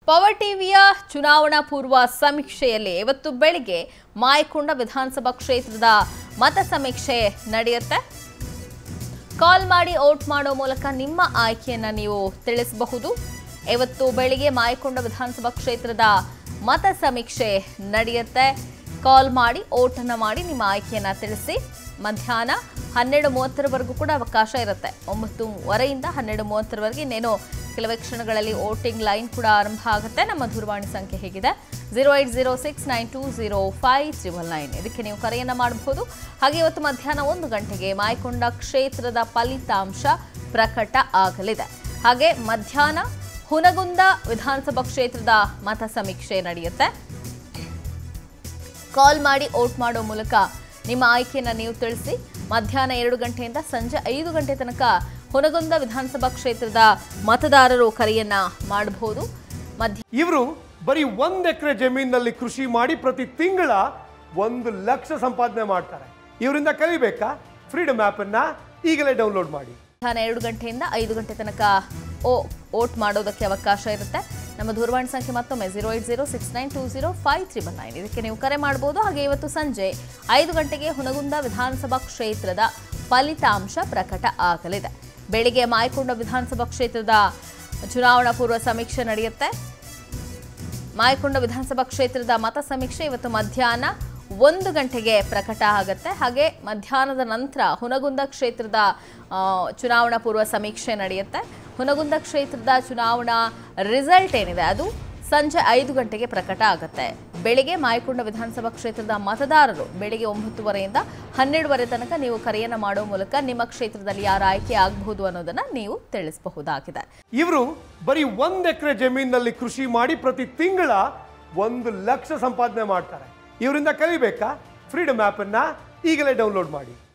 power ಟಿವಿಯ ಚುನಾವಣಾ ಪೂರ್ವ ಸಮೀಕ್ಷೆಯಲ್ಲಿ ಇವತ್ತು ಬೆಳಿಗ್ಗೆ ಮಾಯಕೊಂಡ ವಿಧಾನಸಭಾ ಕ್ಷೇತ್ರದ ಮತ ಸಮೀಕ್ಷೆ ನಡೆಯುತ್ತೆ ಕಾಲ್ ಮಾಡಿ ಓಟ್ ಮಾಡೋ ಮೂಲಕ ನಿಮ್ಮ ಆಯ್ಕೆಯನ್ನ ನೀವು ತಿಳಿಸಬಹುದು ಇವತ್ತು ಬೆಳಿಗ್ಗೆ ಮಾಯಕೊಂಡ ವಿಧಾನಸಭಾ ಕ್ಷೇತ್ರದ ಮತ ಸಮೀಕ್ಷೆ ನಡೆಯುತ್ತೆ ಕಾಲ್ ಮಾಡಿ ಓಟನ್ನ ಮಾಡಿ ನಿಮ್ಮ ಆಯ್ಕೆಯನ್ನ ತಿಳಿಸಿ ಮಧ್ಯಾಹ್ನ ಹನ್ನೆರಡು ಮೂವತ್ತರವರೆಗೂ ಕೂಡ ಅವಕಾಶ ಇರುತ್ತೆ ಒಂಬತ್ತುವರೆಯಿಂದ ಹನ್ನೆರಡು ಮೂವತ್ತರವರೆಗೆ ಇನ್ನೇನು ಕೆಲವೇ ಕ್ಷಣಗಳಲ್ಲಿ ವೋಟಿಂಗ್ ಲೈನ್ ಕೂಡ ಆರಂಭ ಆಗುತ್ತೆ ನಮ್ಮ ದೂರವಾಣಿ ಸಂಖ್ಯೆ ಹೇಗಿದೆ zero eight zero six nine two zero five triple nine ಇದಕ್ಕೆ ನೀವು ಕರೆಯನ್ನ ಮಾಡಬಹುದು ಹಾಗೆ ಇವತ್ತು ಮಧ್ಯಾಹ್ನ ಒಂದು ಗಂಟೆಗೆ ಮಾಯಕೊಂಡ ಕ್ಷೇತ್ರದ ಫಲಿತಾಂಶ ಪ್ರಕಟ ಆಗಲಿದೆ ಹಾಗೆ ಮಧ್ಯಾಹ್ನ ಹುನಗುಂದ ವಿಧಾನಸಭಾ ಕ್ಷೇತ್ರದ ಮತ ಸಮೀಕ್ಷೆ ನಡೆಯುತ್ತೆ ಕಾಲ್ ಮಾಡಿ ಓಟ್ ಮಾಡೋ ಮೂಲಕ ನಿಮ್ಮ ಆಯ್ಕೆಯನ್ನು ನೀವು ತಿಳಿಸಿ ಮಧ್ಯಾಹ್ನ ಎರಡು ಗಂಟೆಯಿಂದ ಸಂಜೆ ಐದು ಗಂಟೆ ತನಕ ಹುನಗುಂದ ವಿಧಾನಸಭಾ ಕ್ಷೇತ್ರದ ಮತದಾರರು ಕರೆಯನ್ನ ಮಾಡಬಹುದು ಮಧ್ಯ ಇವರು ಬರೀ ಒಂದ್ ಎಕರೆ ಜಮೀನಿನಲ್ಲಿ ಕೃಷಿ ಮಾಡಿ ಪ್ರತಿ ತಿಂಗಳ ಒಂದು ಲಕ್ಷ ಸಂಪಾದನೆ ಮಾಡ್ತಾರೆ ಇವರಿಂದ ಕಲಿಬೇಕಾ ಫ್ರೀಡಮ್ ಆಪ್ ಅನ್ನ ಈಗಲೇ ಡೌನ್ಲೋಡ್ ಮಾಡಿ ಮಧ್ಯಾಹ್ನ ಎರಡು ಗಂಟೆಯಿಂದ ಐದು ಗಂಟೆ ತನಕ ಓ ಓಟ್ ಮಾಡೋದಕ್ಕೆ ಅವಕಾಶ ಇರುತ್ತೆ ನಮ್ಮ ದೂರವಾಣಿ ಸಂಖ್ಯೆ ಮತ್ತೊಮ್ಮೆ zero eight zero six nine two zero five triple nine ಇದಕ್ಕೆ ನೀವು ಕರೆ ಮಾಡ್ಬೋದು ಹಾಗೆ ಇವತ್ತು ಸಂಜೆ ಐದು ಗಂಟೆಗೆ ಹುನಗುಂದ ವಿಧಾನಸಭಾ ಕ್ಷೇತ್ರದ ಫಲಿತಾಂಶ ಪ್ರಕಟ ಆಗಲಿದೆ ಬೆಳಿಗ್ಗೆ ಮಾಯಕೊಂಡ ವಿಧಾನಸಭಾ ಕ್ಷೇತ್ರದ ಚುನಾವಣಾ ಪೂರ್ವ ಸಮೀಕ್ಷೆ ನಡೆಯುತ್ತೆ ಮಾಯಕೊಂಡ ವಿಧಾನಸಭಾ ಕ್ಷೇತ್ರದ ಮತ ಸಮೀಕ್ಷೆ ಇವತ್ತು ಮಧ್ಯಾಹ್ನ ಒಂದು ಗಂಟೆಗೆ ಪ್ರಕಟ ಆಗುತ್ತೆ ಹಾಗೆ ಮಧ್ಯಾಹ್ನದ ನಂತರ ಹುನಗುಂದ ಕ್ಷೇತ್ರದ ಆ, ಚುನಾವಣಾ ಪೂರ್ವ ಸಮೀಕ್ಷೆ ನಡೆಯುತ್ತೆ ಹುನಗುಂದ ಕ್ಷೇತ್ರದ ಚುನಾವಣಾ ರಿಸಲ್ಟ್ ಏನಿದೆ ಅದು ಸಂಜೆ ಐದು ಗಂಟೆಗೆ ಪ್ರಕಟ ಆಗುತ್ತೆ ಬೆಳಿಗ್ಗೆ ಮಾಯಕೊಂಡ ವಿಧಾನಸಭಾ ಕ್ಷೇತ್ರದ ಮತದಾರರು ಬೆಳಿಗ್ಗೆ ಒಂಬತ್ತುವರೆಯಿಂದ ಹನ್ನೆರಡುವರೆ ತನಕ ನೀವು ಕರೆಯನ್ನು ಮಾಡೋ ಮೂಲಕ ನಿಮ್ಮ ಕ್ಷೇತ್ರದಲ್ಲಿ ಯಾರು ಆಯ್ಕೆ ಆಗಬಹುದು ಅನ್ನೋದನ್ನ ನೀವು ತಿಳಿಸಬಹುದಾಗಿದೆ ಇವರು ಬರೀ ಒಂದ್ ಎಕರೆ ಜಮೀನಿನಲ್ಲಿ ಕೃಷಿ ಮಾಡಿ ಪ್ರತಿ ತಿಂಗಳ ಒಂದು ಲಕ್ಷ ಸಂಪಾದನೆ ಮಾಡ್ತಾರೆ ಇವರಿಂದ ಕಲಿಬೇಕಾ ಫ್ರೀಡಮ್ ಆಪ್ ಅನ್ನ ಈಗಲೇ ಡೌನ್ಲೋಡ್ ಮಾಡಿ